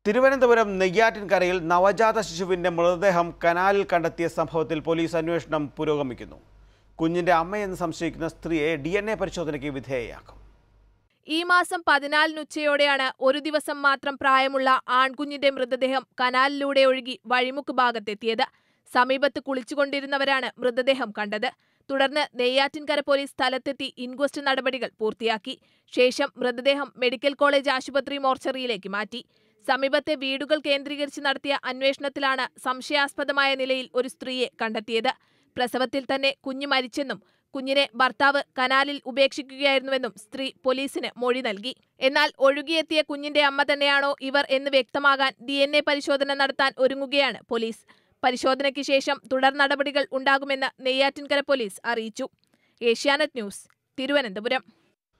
തിരുവനന്തപുരം നെയ്യാറ്റിൻകരയിൽ നവജാത ശിശുവിന്റെ മൃതദേഹം കനാലിൽ കണ്ടെത്തിയ സംഭവത്തിൽ പോലീസ് അന്വേഷണം പുരോഗമിക്കുന്നു കുഞ്ഞിന്റെ അമ്മയെന്ന് സംശയിക്കുന്ന സ്ത്രീയെ ഡി എൻ എ പരിശോധനയ്ക്ക് വിധേയയാക്കും ഈ മാസം പതിനാലിന് ഉച്ചയോടെയാണ് ഒരു ദിവസം മാത്രം പ്രായമുള്ള ആൺകുഞ്ഞിന്റെ മൃതദേഹം കനാലിലൂടെ ഒഴുകി വഴിമുക്ക് ഭാഗത്തെത്തിയത് സമീപത്ത് കുളിച്ചുകൊണ്ടിരുന്നവരാണ് മൃതദേഹം കണ്ടത് തുടർന്ന് നെയ്യാറ്റിൻകര പോലീസ് സ്ഥലത്തെത്തി ഇൻക്വസ്റ്റ് നടപടികൾ പൂർത്തിയാക്കി ശേഷം മൃതദേഹം മെഡിക്കൽ കോളേജ് ആശുപത്രി മോർച്ചറിയിലേക്ക് മാറ്റി സമീപത്തെ വീടുകൾ കേന്ദ്രീകരിച്ച് നടത്തിയ അന്വേഷണത്തിലാണ് സംശയാസ്പദമായ നിലയിൽ ഒരു സ്ത്രീയെ കണ്ടെത്തിയത് പ്രസവത്തിൽ തന്നെ കുഞ്ഞ് മരിച്ചെന്നും കുഞ്ഞിനെ ഭർത്താവ് കനാലിൽ ഉപേക്ഷിക്കുകയായിരുന്നുവെന്നും സ്ത്രീ പോലീസിന് മൊഴി നൽകി എന്നാൽ ഒഴുകിയെത്തിയ കുഞ്ഞിന്റെ അമ്മ തന്നെയാണോ ഇവർ എന്ന് വ്യക്തമാകാൻ ഡി എൻ എ പരിശോധന നടത്താൻ ഒരുങ്ങുകയാണ് പോലീസ് പരിശോധനയ്ക്ക് ശേഷം തുടർ നടപടികൾ ഉണ്ടാകുമെന്ന് നെയ്യാറ്റിൻകര പോലീസ് അറിയിച്ചു ഏഷ്യാനെറ്റ് ന്യൂസ് തിരുവനന്തപുരം